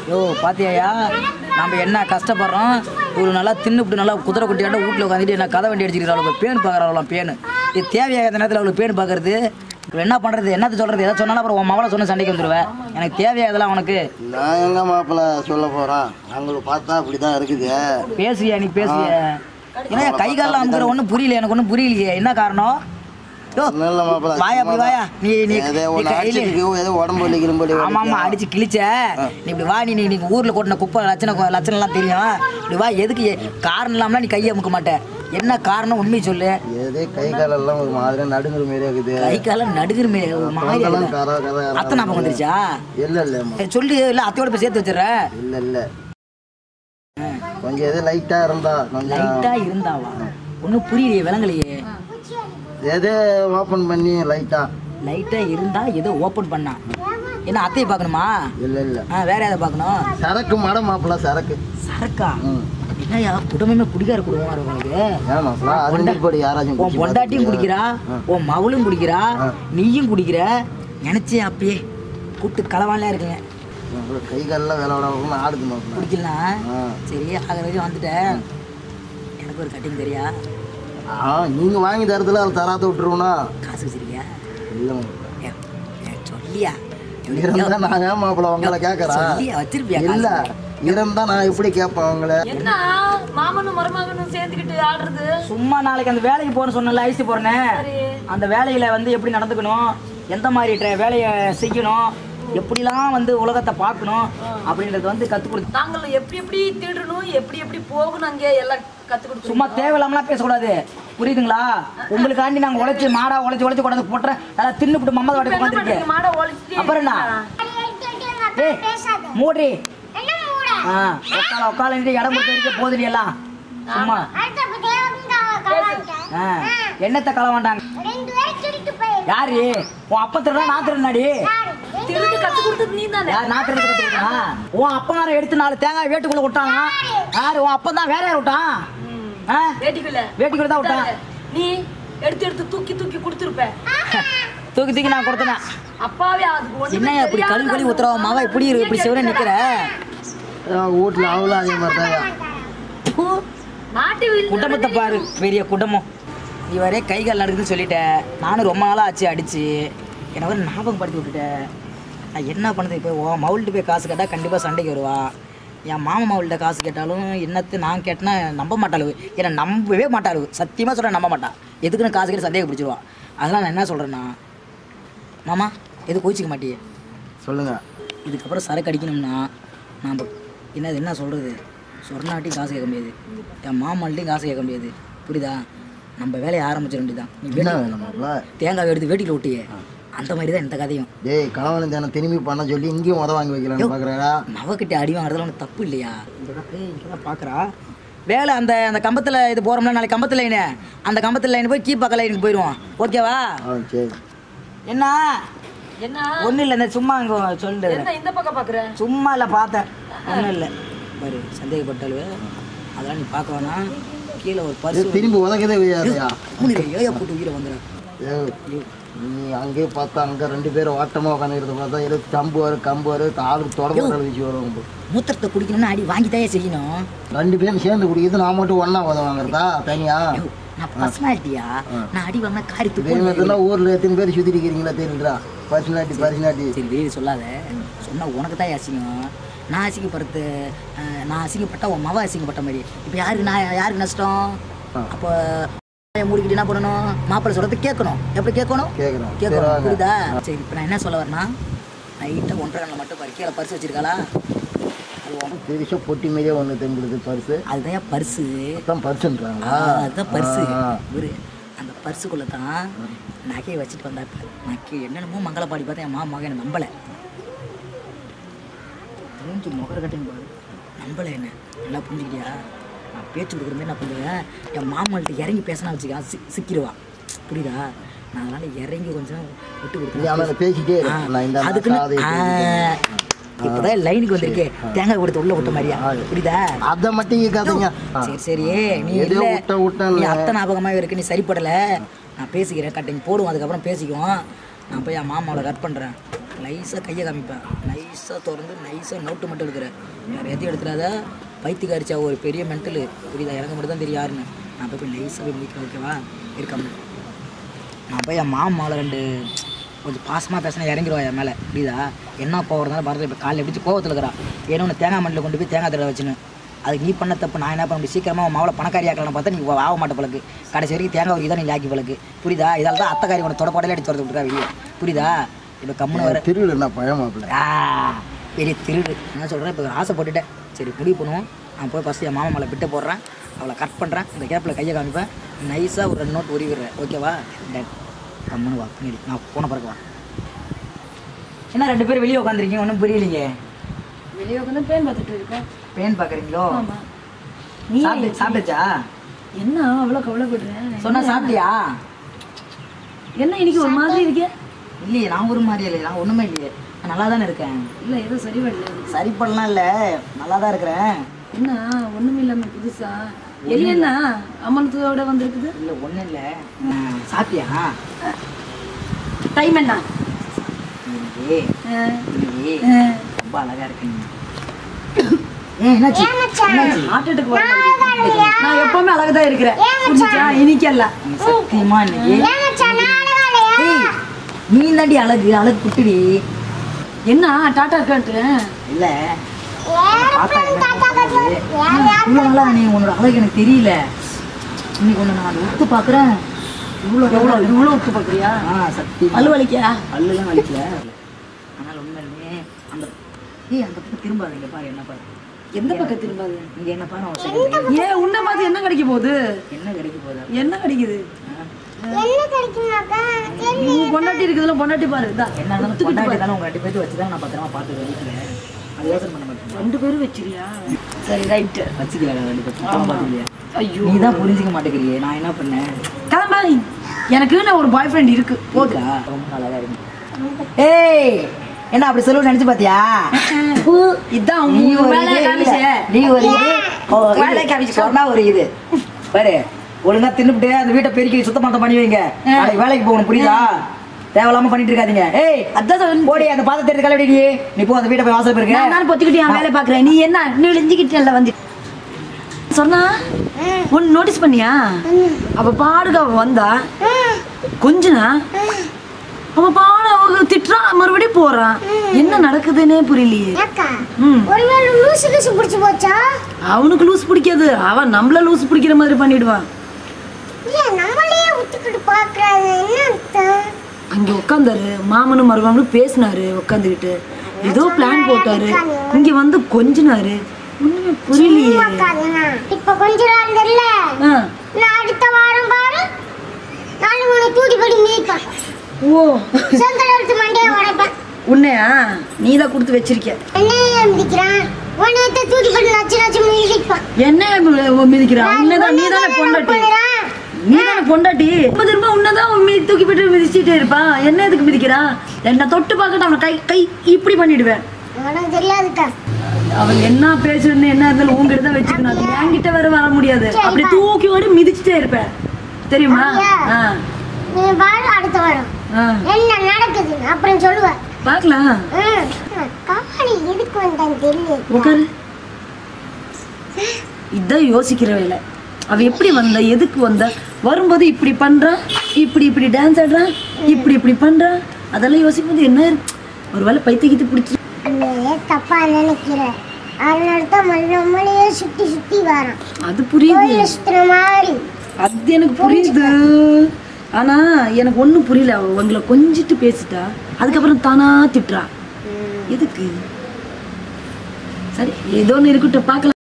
யோ பாத்தியாயா நம்ம என்ன கஷ்டப்படுறோம் இவ்வளோ நல்லா தின்னுபிட்டு நல்லா குதிரை குட்டியாட்ட வீட்டில் உட்காந்துட்டு என்ன கதை வண்டி அடிச்சுக்கிட்டு அவ்வளோ பேன் பார்க்குறாங்களாம் பேனு இது தேவையாகாத நேரத்தில் அவ்வளோ பேன் பார்க்கறது இப்போ என்ன பண்ணுறது என்னத்த சொல்கிறது எதாவது சொன்னாலும் அப்புறம் உன் மவளை சொன்ன சண்டைக்கு வந்துடுவேன் எனக்கு தேவையாதெல்லாம் உனக்கு நான் எங்க மாப்பிள்ள சொல்ல போறேன் அவங்களுக்கு பார்த்தா அப்படிதான் இருக்குது பேசுவியா நீ பேசுவிய ஏன்னா கை காலில் அமுக்கிற ஒன்றும் புரியல எனக்கு ஒன்றும் புரியலையே என்ன காரணம் யோ நல்ல மாப்பிள்ள வாயா அப்படி வாயா நீ நீ ஏதோ நீ ஒன்று கையில அடிச்சிருக்கு ஏதோ உடம்பு வலிக்கிறபடி ஆமா ஆமா அடிச்சு கிழிச்ச நீ இப்படி வா நீ நீ நீ ஊர்ல கொட்டின குப்பை லட்சணம் லட்சணம் எல்லாம் தெரியும் இப்படி வா எதுக்கு எ- காரணம் இல்லாமலாம் நீ கையை அமுக்க மாட்ட என்ன காரணம் உண்மையை சொல்லு ஏதோ கை காலெல்லாம் ஒரு மாதிரி நடுங்குற மாதிரி இருக்குது கை காலம் நடுகிற மாதிரி தொண்டெல்லாம் கர கர அத்தை ஞாபகம் வந்துருச்சா இல்ல இல்லம்மா சரி, சொல்லு இல்ல அத்தையோட போய் சேர்த்து வச்சிடுறேன் இல்ல இல்ல கொஞ்சம் எது லைட்டா இருந்தா கொஞ்சம் லைட்டா இருந்தாவா ஒன்றும் புரியலையே விளங்கலையே எது ஓபன் பண்ணி லைட்டா லைட்டா இருந்தா ஏதோ ஓப்பன் பண்ணா என்ன அத்தையை பார்க்கணுமா இல்ல இல்ல ஆ வேற எதை பார்க்கணும் சரக்கு மட மாப்பிள்ள சரக்கு சரக்கா ம் என்னய்யா குடும்பமே குடிக்கார குடும்பமா இருக்கும் உனக்கு ஏன் மாப்பிள்ள அறிஞ்சு போடி யாராச்சும் உன் குடிச்சு பொண்டாட்டியும் குடிக்கிறா உன் மவளும் குடிக்கிறா ஆ. நீயும் குடிக்கிற நினைச்சே அப்பயே கூட்டு களவாலாம் இருக்குங்க மாப்பிள்ளை, கை காலெல்லாம் வேலை விடாம ஆடுது மாப்பிள்ள குடிக்கலாம் ஆ. சரி ஆகிற வரைக்கும் வந்துட்டேன் எனக்கு ஒரு கட்டிங் தெரியா ஆ நீங்க வாங்கி தரதுல அதை தராத விட்டுருவோனா காசு வச்சிருக்கியா இல்ல மாப்பிள்ள. ஏ, ஏ, சொல்லியா இருந்தா நான் ஏன் மாப்பிள்ள உங்களை கேட்கறேன் சொல்லியா வச்சிருப்பியா இல்ல காசு? இருந்தா நான் எப்படி கேட்பேன் உங்களை என்ன மாமனும் மருமகனும் சேர்ந்துக்கிட்டு ஆடுறது சும்மா நாளைக்கு அந்த வேலைக்கு போகணும்னு சொன்னல ஐசி போறேன்னு அந்த வேலையில வந்து எப்படி நடந்துக்கணும் எந்த மாதிரி ட்ர- வேலையை செய்யணும் எப்படிலாம் வந்து உலகத்தை பார்க்கணும் அப்படின்றது வந்து கற்றுக் கொடுத்து நாங்கள் எப்படி எப்படி திருடணும் எப்படி எப்படி போகணும் அங்கே எல்லாம் கத்து கொடுத்து சும்மா தேவையில்லாமலாம் பேசக்கூடாது புரியுதுங்களா உங்களுக்காண்டி நாங்க உழைச்சி மாடா உழைச்சி உழைச்சி கொண்டாந்து போட்டுறேன் நல்லா தின்னுபிட்டு மம்மத வாட்டி என்ன உட்காந்துருக்கு பண்றீங்க மாடை ஒழிச்சிட்டு அப்புறம் என்ன ஏய் மூடி ஆ உட்கால உட்காலன்ட்டு இடம் கொடுத்து வரைக்கும் போதுடி எல்லாம் சும்மா ஆ என்னத்தை களவாண்டாங்க யாரு உன் அப்பா திருடா நான் திருநாடி திருட்டு கத்து கொடுத்தது நீ தானே யார் நான் திருடு கத்துக்கிட்டா உன் அப்பங்கார எடுத்து நாலு தேங்காய் வேட்டுக்குள்ள விட்டாங்க யாரு உன் அப்பா தான் வேற யார் விட்டான் ஆ வேட்டிக்குள்ள வேட்டிக்குள்ள தான் விட்டான் நீ எடுத்து எடுத்து தூக்கி தூக்கி கொடுத்துருப்ப தூக்கி தூக்கி நான் கொடுத்தேன் அப்பாவே அதுக்கு ஒண்ணுமே என்னய்யா இப்படி கழுவி கழுவி உத்தரவா மாவா இப்படி இருக்கு இப்படி செவரே நிக்கிற வீட்டுல அவளும் அதே மாதிரி தான் பூ, நாட்டு வீடு குடும்பத்தை பாரு பெரிய குடும்பம் இவரே கை கால் நடக்குதுன்னு சொல்லிட்டேன் நானும் ரொம்ப நாளாக ஆச்சு அடிச்சு என்னை ஒரு ஞாபகம் படுத்தி விட்டுட்டேன் நான் என்ன பண்ணுறது இப்போ ஓ மவுள்கிட்ட போய் காசு கேட்டால் கண்டிப்பாக சண்டைக்கு வருவா என் மாமா மவுள்கிட்ட காசு கேட்டாலும் என்னத்து நான் கேட்டேன்னா நம்ப மாட்டாளு என்னை நம்பவே மாட்டாளு சத்தியமாக சொல்கிறேன் நம்ப மாட்டா எதுக்குன்னு காசு கேட்டு சந்தேகம் பிடிச்சிருவா அதெல்லாம் நான் என்ன சொல்கிறேன்னா மாமா எது கோச்சிக்க மாட்டியே சொல்லுங்க இதுக்கப்புறம் சரக்கு அடிக்கணும்னா நாம் என்னது என்ன சொல்கிறது சொர்ணாட்டையும் காசு கேட்க முடியாது என் மாமாள்ட்டையும் காசு கேட்க முடியாது புரியுதா நம்ம வேலையை ஆரம்பிச்சிட வேண்டியதான் நீ என்ன வேட்டி வேணும் மாப்பிள்ள தேங்காய் எடுத்து வேட்டியில் ஒட்டியே அந்த மாதிரி தான் இந்த கதையும் டேய் கணவன் தானே திரும்பி பண்ண சொல்லி இங்கேயும் உத வாங்கி வைக்கலாம்னு பாக்குறா மவக்கிட்ட அடி வாங்குறதுல ஒன்றும் தப்பு இல்லையா இங்கே தான் பார்க்குறா வேலை அந்த அந்த கம்பத்தில் இது போகிறோம்னா நாளைக்கு கம்பத்து லைனு அந்த கம்பத்து லைன் போய் கீப்பாக்க லைனுக்கு போயிடுவோம் ஓகேவா ஆ சரி என்ன என்ன ஒன்றும் இல்லை இந்த சும்மா இங்கே சொல்லிட்டு என்ன இந்த பக்கம் பாக்குற சும்மா இல்லை பார்த்தேன் ஒன்றும் இல்லை பாரு சந்தேகப்பட்டாலு அதெல்லாம் நீ பார்க்க வேணாம் கீழே ஒரு பரிசு டேய், திரும்பி உதக்கதே வையாதையா ஏயா போட்டு உயிரை வந்துடுறேன் ஏய், நீ அங்கேயே பார்த்தா அங்க ரெண்டு பேரும் ஓட்டமா உட்காந்துக்கிறத பார்த்தா ஏதோ கம்பு வரும் கம்பு வரும் ஆளுக்கு தொடர்பு வீச்சு வரும் மூத்திரத்தை குடிக்கணும்னு அடி வாங்கி தான் செய்யணும் ரெண்டு பேரும் சேர்ந்து குடிக்கிறது நான் மட்டும் ஒண்ணா உத வாங்குறதா தனியா ஐயோ, நான் பர்சனாலிட்டியா நான் அடி வாங்கினா காரி இதே துப்பு மாதிரி ஊர்ல எத்தனை பேர் சுத்தி இருக்கிறீங்களா தெரியுங்களா பர்சனாலிட்டி பர்சனாலிட்டி சரி வெளியே சொல்லாத சொன்னா உனக்கு தான் அசிங்கம் நான் அசிங்கப்படுத்து அஹ், நான் அசிங்கப்பட்டா உன் மவ அசிங்கப்பட்ட மாதிரி இப்போ யாருக்கு நான் யாருக்கு நஷ்டம் அப்போ வாயை மூடிக்கிட்டு என்ன பண்ணணும் மாப்பிள்ளை சொல்றது கேட்கணும் எப்படி கேட்கணும் கேக்குறேன் சரி கேட்கணும் வாங்க புரியுதா சரி இப்போ நான் என்ன சொல்ல வரேன்னா நைட்டாக ஒன்றரை கண்ணில் மட்டும் பாரு கீழே பரிசு வச்சிருக்காளா அது உன்- பெருசா பொட்டி மாதிரியே ஒண்ணு தெம்புடுது பர்ஸு அதுதான் பர்ஸு அதான் பர்சுன்றாங்களா அதுதான் பர்ஸு ஆ, ஆ. இவரு அந்த பர்ஸுக்குள்ள தான் நகையை வச்சுட்டு வந்தாப்ப நக்கி என்னென்னமோ மங்கள பாடி பார்த்தா என் மாமா என்ன நம்பலை மூஞ்சி முகர கட்டின்னு பாரு நம்பலை என்ன நல்லா புரிஞ்சுக்கிட்டியா நான் பேச்சு கொடுக்குற மாதிரி நான் பண்ணுவேன் என் மாமாள்கிட்ட இறங்கி பேசினா வச்சுக்கா சி சிக்கிடுவா புரியுதா நான் அதனால இறங்கி கொஞ்சம் விட்டு நீ கொடுத்தேன் அவனை பேசிட்டே இரு. நான் இந்த அதுக்குன்னு காதை ஆ, எடுத்து இப்போதான் லைனுக்கு வந்திருக்கே தேங்காய் கொடுத்து உள்ள விட்ட மாதிரியா புரியுதா அதை மட்டும் கேட்காதீங்க சரி சரி நீ ஏதோ இல்ல விட்ட விட்டேன்ல. நீ அத்தை ஞாபகமாக இருக்கு நீ சரிப்படல நான் பேசிக்கிறேன் கட்டிங் போடுவோம் அதுக்கப்புறம் பேசிக்குவோம் நான் போய் என் மாமாவோட கட் பண்ணுறேன் நைஸாக கையை காமிப்பேன் நைஸாக திறந்து நைஸாக நோட்டு மட்டும் எடுக்கிறேன் வேறு எதையும் எடுத்துடாத பைத்தியக்காரிச்சா ஒரு பெரிய மென்டலு புரியுதா எனக்கு மட்டும் தான் தெரியும் யாருன்னு நான் போய் போய் நைஸாக போய் முடிக்கிறேன் ஓகேவா இருக்காம நான் போய் என் மாமாவில் ரெண்டு கொஞ்சம் பாசமாக பேசினா இறங்கிடுவா என் மேலே புரியுதா என்ன கோவம் இருந்தாலும் பரவாயில்ல இப்போ காலையில் பிடிச்சி கோவத்தில் இருக்கிறா ஏன்னா உன்னை தேங்காய் மண்டில் கொண்டு போய் தேங்காய் தடவை வச்சுன்னு அதுக்கு நீ பண்ண தப்பு நான் என்ன பண்ண முடியும் சீக்கிரமாக உன் மாவளை பணக்காரி ஆக்கலாம்னு பார்த்தா நீ ஆக மாட்ட பழக்கு கடைசி வரைக்கும் தேங்காய் வரைக்கும் தான் நீ ஆக்கி பழக்கு புரியுதா இதால் தான் அத்தைக்காரி உன்னை தொடப்படையில அடிச்சு வரது விட்டுருக்கா வெளியே புரியுதா இப்போ கம்முன்னு வர திருவிழா என்ன பயமாப்பிள்ள ஆ பெரிய திருடு நான் சொல்கிறேன் இப்போ ஆசை போட்டுட்டேன் சரி முடிவு பண்ணுவோம் நான் போய் ஃபஸ்ட்டு என் மாமா மேலே விட்டு போடுறேன் அவளை கட் பண்ணுறேன் இந்த கேப்பில் கையை காமிப்பேன் நைஸாக ஒரு ரெண்டு நோட் உருவி விடுறேன் ஓகேவா டன் கம்முன்னு வா பின்னாடி நான் போன பிறகு வா என்ன ரெண்டு பேரும் வெளியே உட்காந்துருக்கீங்க ஒன்றும் புரியலைங்க வெளியே உட்காந்து பேன் பார்த்துட்டு இருக்கேன் பேன் பார்க்குறீங்களோ ஆமா நீ சாப்பிட்டு சாப்பிட்டுச்சா என்ன அவ்வளோ கவலைப்படுறேன் சொன்னா சாப்பிட்டியா என்ன இன்னைக்கு ஒரு மாதிரி இருக்கே இல்லையே நான் ஒரு மாதிரி இல்லை நான் ஒன்றுமே இல்லையே நான் நல்லா தானே இருக்கேன் இல்லை ஏதோ சரி வரல சரி பண்ணலாம் இல்லை நல்லா தான் இருக்கிறேன் என்ன ஒண்ணுமே இல்லாம புதுசா எலி என்ன அம்மனத்தோட வந்திருக்குது இல்லை ஒன்றும் இல்லை சாப்பிட்டியா டைம் என்ன இன்னைக்கு ஆ, இன்னைக்கு ஆ. ரொம்ப அழகா இருக்கீங்க ஏன் என்னாச்சு என்னாச்சு ஹார்ட் அட்டாக் வர மாதிரி. நான் எப்பவுமே அழகா தான் இருக்கிறேன் புரிஞ்சுச்சா இன்னைக்கு அல்ல நீ சத்தியமா இன்னைக்கு ஏய், நீ தாண்டி அழகு அழகு குட்டுடி என்ன டாடா காட்டு இல்ல பார்த்தா என்ன தோணுது? இவ்வளவு நாளா நீ உன்னோட அழகு எனக்கு தெரியல இன்னைக்கு ஒண்ணு நான் ஒத்து பாக்குறேன் இவ்வளோ எவ்வளோ இவ்வளோ உத்து பார்க்குறியா ஆ சக்தி பல்லு வலிக்கா பல்லுலாம் வலிக்கல ஆனால் உண்மையிலுமே அந்த ஏய் அந்த பக்கம் திரும்பாதீங்க பாரு என்ன பாரு எந்த பக்கம் திரும்பாது இங்க என்ன பாரு ஒரு second. ஏன் உன்னை பார்த்து என்ன கிடைக்க போகுது என்ன கிடைக்க போதா என்ன கிடைக்குது நீ பொண்டாட்டி இருக்குதுல பொண்டாட்டி பாரு இதா என்ன இருந்தாலும் கொண்டாடி தானே உங்க ரெண்டு பேர்த்து வச்சு தான் நான் பத்திரமா பார்த்து வீட்டில் அது யோசனை பண்ண மாட்டேன் ரெண்டு பேரும் வச்சிருக்கியா சரி ரைட்டு வச்சுக்கல ரெண்டு பேர்த்து பத்திரமா பார்த்துக்கலையா ஐயோ நீ தான் புரிஞ்சுக்க மாட்டேங்கிறியே நான் என்ன பண்ணேன் கிளம்பா எனக்கு நான் ஒரு பாய் ஃப்ரெண்ட் இருக்கு போதுக்கா ரொம்ப அழகா இருக்கு ஏய் என்ன அப்படி சொல்லுவேன் நினைச்சு பாத்தியா இதான் நீ உன் ஒரு வேலையை இது காமிச்ச இல்ல. நீ ஒரு இது ஓ, இது. வேலையை காமிச்சு. சொன்னா ஒரு இது பாரு ஒழுங்கா தின்னுபிட்டு அந்த வீட்டை பெருக்கி சுத்தம் பண்ணி வைங்க நாளைக்கு வேலைக்கு போகணும் புரியுதா தேவையில்லாம பண்ணிட்டு இருக்காதீங்க ஏய் அதான் சொல்லு. போடி அந்த பாத்திரத்தை எடுத்து கழுவி நீ போ அந்த வீட்டை போய் வாசல் போயிருக்க நான் நானும் பொத்திக்கிட்டு என் வேலை பாக்குறேன் நீ என்ன நீ இழிஞ்சுக்கிட்டு வந்து சொன்னா ஒன்னு நோட்டீஸ் பண்ணியா அவ பாடுக அவ வந்தா கொஞ்சனா அவ பாட அவ திட்டுறான் மறுபடியும் போறான் என்ன நடக்குதுன்னே புரியலையே அக்கா ம் ஒருவேளை லூசு லூசு பிடிச்சி போச்சா அவனுக்கு லூஸ் பிடிக்காது அவன் நம்மள லூஸ் பிடிக்கிற மாதிரி பண்ணிடுவான் ஏன் நம்மளையே விட்டுக்கிட்டு பாக்குறாங்க என்ன அர்த்தம் அங்க உட்காந்தாரு மாமனும் மருமகனும் பேசினாரு உட்காந்துக்கிட்டு ஏதோ பிளான் போட்டாரு இங்க வந்து கொஞ்சினாரு ஒண்ணுமே புரியலையே உக்காதுண்ணா. இப்ப கொஞ்ச நாள் இல்ல ஆ. நான் அடுத்த வாரம் பாரு நாலு மூணு தூடி படி மீட்பேன் ஓ செங்கல் எடுத்து மண்டையை உடைப்பேன் உன்னையா நீ தான் கொடுத்து வச்சிருக்க என்னையே மிதிக்கிறான் உன்னையத்தை தூடி படி நச்சு நச்சு மிதிப்பான் என்ன மிதிக்கிறா உன்னதான் நீ தானே பொண்டாட்டி நீ தானே பொண்டாட்டி திரும்ப திரும்ப உன்னதான் உன் மீதி தூக்கி போட்டு மிதிச்சிட்டே இருப்பான் என்ன எதுக்கு மிதிக்கிறான் என்ன தொட்டு பார்க்கட்டும் அவனை கை கை இப்படி பண்ணிடுவேன் உனக்கு தெரியாதுக்கா அவன் என்ன பேசுறன்னு என்ன இருந்தாலும் உங்ககிட்ட தான் வச்சுக்கணும் அது என்கிட்ட வேற வர முடியாது அப்படி தூக்கி ஓடி மிதிச்சுட்டே இருப்பேன் தெரியுமா ஆ நீ பாரு அடுத்த வாரம் ஆ என்ன நடக்குது அப்புறம் சொல்லுவேன் பார்க்கலாம் ம். காளி எதுக்கு வந்தான்னு தெரியல உட்காரு இதான் யோசிக்கிற வேலை அவ எப்படி வந்தா எதுக்கு வந்தா வரும்போது இப்படி பண்றான் இப்படி இப்படி டான்ஸ் ஆடுறான் இப்படி இப்படி பண்றான் அதெல்லாம் யோசிக்கும்போது என்ன ஒருவேளை பைத்தியக்கிட்டு பிடிச்சி நீயே தப்பா நினைக்கிற அதனால தான் நம்மளையே சுத்தி சுத்தி வரோம் அது புரியுது கோயில சுத்துற மாதிரி அது எனக்கு புரியுது ஆனா எனக்கு ஒண்ணும் புரியல அவ உங்களை கொஞ்சிட்டு பேசிட்டா அதுக்கப்புறம் தானா திட்டுறா எதுக்கு சரி ஏதோ ஒன்று இருக்கட்டும் பார்க்கலாம்